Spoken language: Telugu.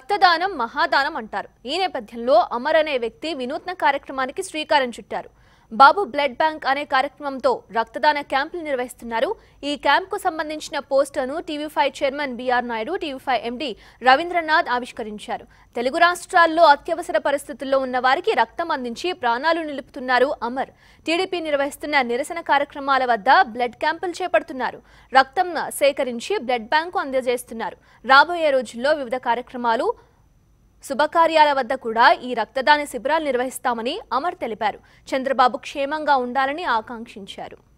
రక్తదానం మహాదానం అంటారు ఈ నేపథ్యంలో అమర్ అనే వ్యక్తి వినూత్న కార్యక్రమానికి శ్రీకారం చుట్టారు బాబు బ్లడ్ బ్యాంక్ అనే కార్యక్రమంతో రక్తదాన క్యాంపులు నిర్వహిస్తున్నారు ఈ క్యాంప్కు సంబంధించిన పోస్టర్ను TV five chairman BR Naidu TV five MD Ravindranath ఆవిష్కరించారు తెలుగు రాష్ట్రాల్లో అత్యవసర పరిస్థితుల్లో ఉన్న వారికి రక్తం అందించి ప్రాణాలు నిలుపుతున్నారు అమర్ టీడీపీ నిర్వహిస్తున్న నిరసన కార్యక్రమాల వద్ద బ్లడ్ క్యాంపులు చేపడుతున్నారు రక్తం సేకరించి బ్లడ్ బ్యాంకు అందజేస్తున్నారు రాబోయే రోజుల్లో వివిధ కార్యక్రమాలు శుభకార్యాల వద్ద కూడా ఈ రక్తదాన శిబిరాలు నిర్వహిస్తామని అమర్ తెలిపారు చంద్రబాబు క్షేమంగా ఉండాలని ఆకాంక్షించారు